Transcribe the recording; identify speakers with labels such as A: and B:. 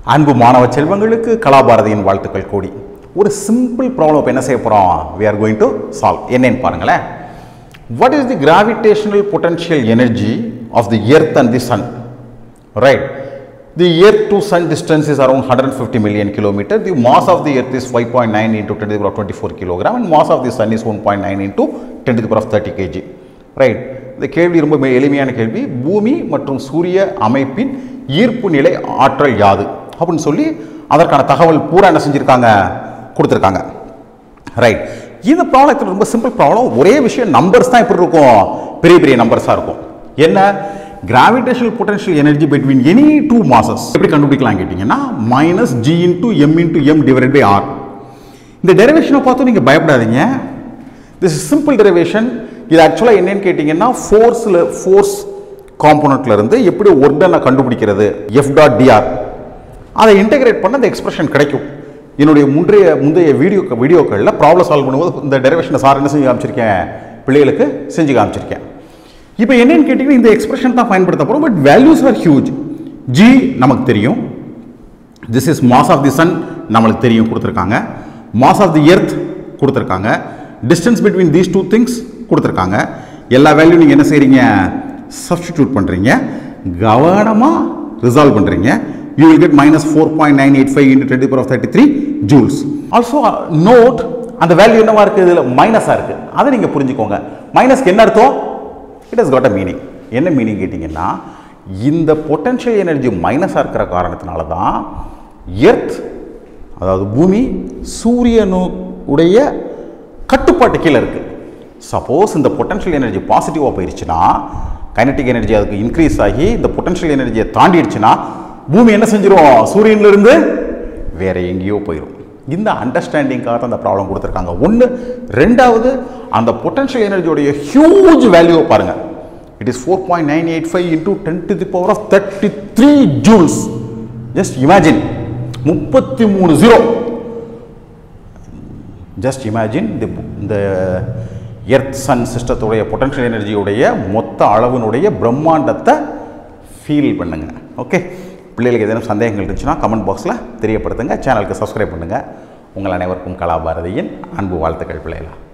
A: அன்பு மாணவ செல்வங்களுக்கு கலாபாரதியின் வாழ்த்துக்கள் கூடி ஒரு சிம்பிள் ப்ராப்ளம் இப்போ என்ன செய்ய போகிறோம் we are going to solve என்னன்னு பாருங்களேன் what is the gravitational potential energy of the earth and the sun right the earth to sun distance is around 150 million kilometer the mass of the earth is 5.9 into 10 to the power of 24 kilogram and mass of the sun is 1.9 into 10 to the power of 30 kg right இந்த கேள்வி ரொம்ப மெ- எளிமையான கேள்வி பூமி மற்றும் சூரிய அமைப்பின் ஈர்ப்பு நிலை ஆற்றல் யாது அப்படின்னு சொல்லி அதற்கான தகவல் பூரா என்ன செஞ்சுருக்காங்க கொடுத்துருக்காங்க ரைட் இந்த ப்ராப்ளத்தில் ரொம்ப சிம்பிள் ப்ராப்ளம் ஒரே விஷயம் நம்பர்ஸ் தான் எப்படி இருக்கும் பெரிய பெரிய நம்பர்ஸாக இருக்கும் என்ன gravitational potential energy between any two masses எப்படி கண்டுபிடிக்கலாம் கேட்டிங்கன்னா minus G into M into M divide by R இந்த டெரிவேஷனை பார்த்து நீங்கள் பயப்படாதீங்க திஸ் இஸ் சிம்பிள் டெரிவேஷன் இது ஆக்சுவலாக என்னன்னு கேட்டிங்கன்னா ஃபோர்ஸில் ஃபோர்ஸ் காம்போனண்ட்ல இருந்து எப்படி ஒர்டனை கண்டுபிடிக்கிறது எஃப் டாட் டிஆர் அதை இன்டகிரேட் பண்ண அந்த எக்ஸ்பிரஷன் கிடைக்கும் என்னுடைய முந்தைய முந்தைய வீடியோ வீடியோக்களில் ப்ராப்ளம் சால்வ் பண்ணும்போது இந்த டெரிவேஷனை சார் என்ன செஞ்சு காமிச்சிருக்கேன் பிள்ளைகளுக்கு செஞ்சு காமிச்சிருக்கேன் இப்போ என்னன்னு கேட்டிங்கன்னா இந்த எக்ஸ்பிரஷன் தான் பயன்படுத்த போகிறோம் but values are huge G நமக்கு தெரியும் this is mass of the sun நம்மளுக்கு தெரியும் கொடுத்துருக்காங்க மாஸ் ஆஃப் தி எர்த் கொடுத்துருக்காங்க distance between these two things கொடுத்துருக்காங்க எல்லா வேல்யூ நீங்கள் என்ன செய்கிறீங்க சப்ஸ்டிடியூட் பண்ணுறீங்க கவனமாக ரிசால்வ் பண்ணுறீங்க you will get minus four point nine eight five into twenty of thirty three joules also note அந்த வேல்யூ என்னவா இருக்குது இதில் மைனஸாக இருக்குது அதை நீங்கள் புரிஞ்சுக்கோங்க மைனஸ்க்கு என்ன அர்த்தம் it has got a meaning என்ன மீனிங் கேட்டிங்கன்னா இந்த பொட்டன்ஷியல் எனர்ஜி மைனஸாக இருக்கிற காரணத்தினால தான் எர்த் அதாவது பூமி சூரியனு உடைய கட்டுப்பாட்டு கீழே இருக்குது சப்போஸ் இந்த பொட்டன்ஷியல் எனர்ஜி பாசிட்டிவாக போயிடுச்சுன்னா கைனட்டிக் எனர்ஜி அதுக்கு இன்க்ரீஸ் ஆகி இந்த பொட்டன்ஷியல் எனர்ஜியை தாண்டிடுச்சுன்னா பூமி என்ன செஞ்சிரும் சூரியன்ல இருந்து வேற எங்கேயோ போயிடும் இந்த அண்டர்ஸ்டாண்டிங்காக தான் அந்த ப்ராப்ளம் கொடுத்துருக்காங்க ஒன்று ரெண்டாவது அந்த பொட்டன்ஷியல் எனர்ஜியோடைய ஹியூஜ் வேல்யூவை பாருங்க it is four point nine eight five into ten to the power of thirty three joules just imagine முப்பத்தி மூணு ஜீரோ ஜஸ்ட் இமேஜின் தி இந்த எர்த் சன் சிஸ்டத்துடைய பொட்டன்ஷியல் எனர்ஜியுடைய மொத்த அளவினுடைய பிரம்மாண்டத்தை ஃபீல் பண்ணுங்க ஓகே பிள்ளைகளுக்கு ஏதேனும் சந்தேகங்கள் இருந்துச்சுன்னா கமெண்ட் பாக்ஸில் தெரியப்படுத்துங்க சேனலுக்கு சப்ஸ்கிரைப் பண்ணுங்கள் உங்கள் அனைவருக்கும் கலாபாரதியின் அன்பு வாழ்த்துக்கள் பிள்ளைகளா